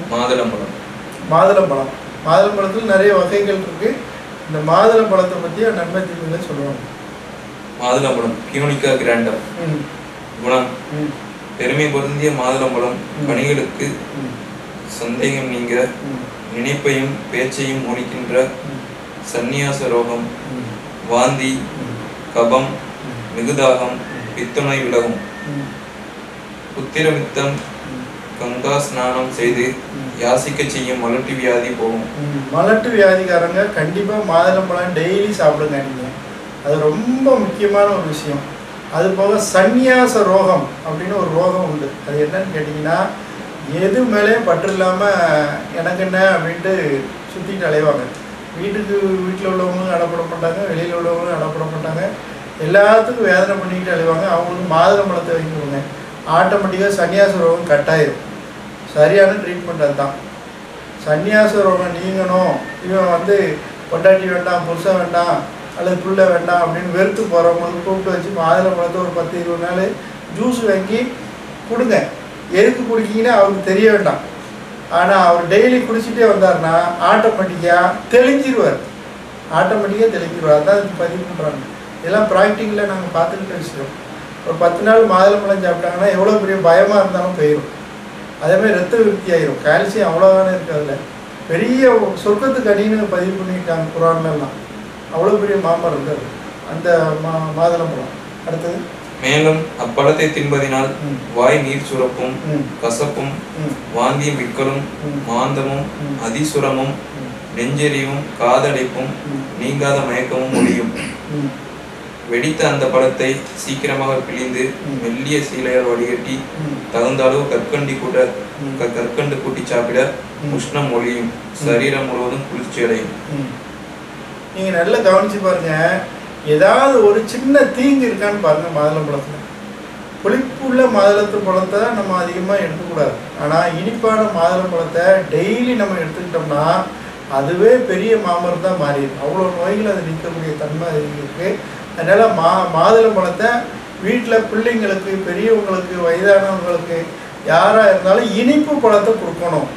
மாதுளம்பழம் மாதுளம்பழம் மாதுளம்பழத்தில் நிறைய வகைகள் இருக்கு இந்த மாதுளம்பழத்தை பற்றிய நன்மை தீமைகளை சொல்லுவாங்க மாதுளம்பழம் கியூனிகா கிராண்டம் ம் குணம் ம் பெருமை பொருந்திய மாதுளம்பழம் ம். பணிகளுக்கு ம் சந்தேகம் நீங்க ம் நினைப்பையும் பேச்சையும் முடிக்கின்ற ம் சந்நியாச ரோகம் ம் வாந்தி ம் கபம் ம் மிகுதாகம் பித்துணை விலகும் ம் புத்திரமித்தம் ம் கங்கா ஸ்நானம் செய்து ம். யாசிக்க செய்யும் மலட்டு வியாதி போகும் ம், மலட்டு வியாதிக்காரங்க கண்டிப்பாக மாதுளம்பழம் டெய்லி சாப்பிடுங்க நீங்கள் அது ரொம்ப முக்கியமான ஒரு விஷயம் அது போக சந்நியாச ரோகம் அப்படின்னு ஒரு ரோகம் உண்டு அது என்னன்னு கேட்டிங்கன்னா எது மேலேயும் பற்று இல்லாமல் எனக்கு என்ன அப்படின்ட்டு சுற்றிட்டு அலைவாங்க வீட்டுக்கு வீட்டில் உள்ளவங்களும் அடப்பட மாட்டாங்க வெளியில் உள்ளவங்களும் அடப்பட மாட்டாங்க எல்லாத்துக்கும் வேதனை பண்ணிக்கிட்டு அலைவாங்க அவங்களுக்கு மாதுளம்பழத்தை வாங்கி கொடுங்க ஆட்டோமேட்டிக்காக சன்னியாச ரோகம் கட்டாயிரும் சரியான ட்ரீட்மெண்ட் அதுதான் சந்நியாச ரோகம் நீங்கணும் இவன் வந்து பொண்டாட்டி வேண்டாம் புருஷன் வேண்டாம் அல்லது புள்ள வேண்டாம் அப்படின்னு வெறுத்து போகிறவங்களுக்கு கூப்பிட்டு வச்சு மாதுளை பழத்தை ஒரு பத்து இருபது நாள் ஜூஸ் வாங்கி கொடுங்க எதுக்கு குடிக்கீங்கன்னு அவருக்கு தெரிய வேண்டாம் ஆனால் அவர் டெய்லி குடிச்சிட்டே வந்தாருன்னா ஆட்டோமேட்டிக்காக தெளிஞ்சிருவார் ஆட்டோமேட்டிக்காக தெளிஞ்சிருவார் அதான் இதுக்கு பதிவு பண்ணுறாங்க இதெல்லாம் ப்ராக்டிக்கலாக நாங்கள் பார்த்துக்கிட்ட விஷயம் ஒரு பத்து நாள் மாதுளம்பழம் சாப்பிட்டாங்கன்னா எவ்வளோ பெரிய பயமாக இருந்தாலும் போயிடும் அதே மாதிரி ரத்த விருத்தி ஆயிரும் கால்சியம் அவ்வளோதானே இருக்கு அதில் பெரிய சொர்க்கத்துக்கு அடின்னு பதிவு பண்ணியிருக்காங்க குரான்லாம் அவ்வளோ பெரிய மாமரம் இருக்காது அந்த மா மாதுளம்பழம் அடுத்தது மேலும் அப்பழத்தை தின்பதினால் ம். வாய் நீர் சுரப்பும் ம் கசப்பும் ம் வாந்தியும் விக்கலும் ம். மாந்தமும் ம். அதிசுரமும் ம். நெஞ்செறியும் காதடைப்பும் ம். நீங்காத மயக்கமும் முடியும் ம் வெடித்த அந்த பழத்தை சீக்கிரமாக பிழிந்து ம். மெல்லிய சீலையால் வடிகட்டி ம் தகுந்த அளவு கற்கண்டி கூட்ட ம். க- கற்கண்டு கூட்டி சாப்பிட ம். உஷ்ணம் ஒளியும் சரீரம் முழுவதும் குளிர்ச்சி அடையும் ம். நீங்க நல்லா கவனிச்சு பாருங்க ஏதாவது ஒரு சின்ன தீங்கு இருக்கான்னு பாருங்க மாதுளம்பழத்துல புளிப்புள்ள மாதுளத்து பழத்தை நம்ம அதிகமாக எடுக்கக்கூடாது ஆனால் இனிப்பான மாதுளம்பழத்தை டெய்லி நம்ம எடுத்துக்கிட்டோம்னா அதுவே பெரிய மாமரம் தான் மாறிடும் அவ்வளோ நோய்கள் அது நிற்கக்கூடிய தன்மை அதுக்கு இருக்கு அதனால மா மாதுளம்பழத்தை வீட்டில் பிள்ளைங்களுக்கு பெரியவங்களுக்கு வயதானவங்களுக்கு யாராக இருந்தாலும் இனிப்பு பழத்தை கொடுக்கணும்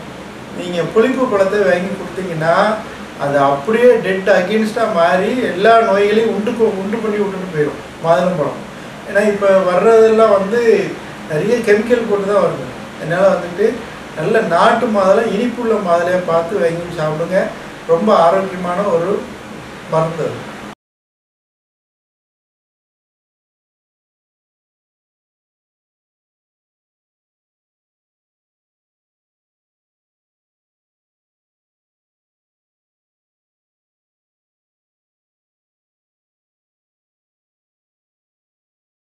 நீங்கள் புளிப்பு பழத்தை வாங்கி கொடுத்தீங்கன்னா அது அப்படியே டெட் அகெயின்ஸ்டாக மாறி எல்லா நோய்களையும் உண்டு கொ- உண்டு பண்ணி விட்டுட்டு போயிடும் மாதுளம்பழம் ஏன்னா இப்போ வர்றதெல்லாம் வந்து நிறைய கெமிக்கல் போட்டு தான் வருது அதனால் வந்துட்டு நல்ல நாட்டு மாதுளை இனிப்புள்ள மாதுளையை பார்த்து வாங்கி சாப்பிடுங்க ரொம்ப ஆரோக்கியமான ஒரு மருந்து அது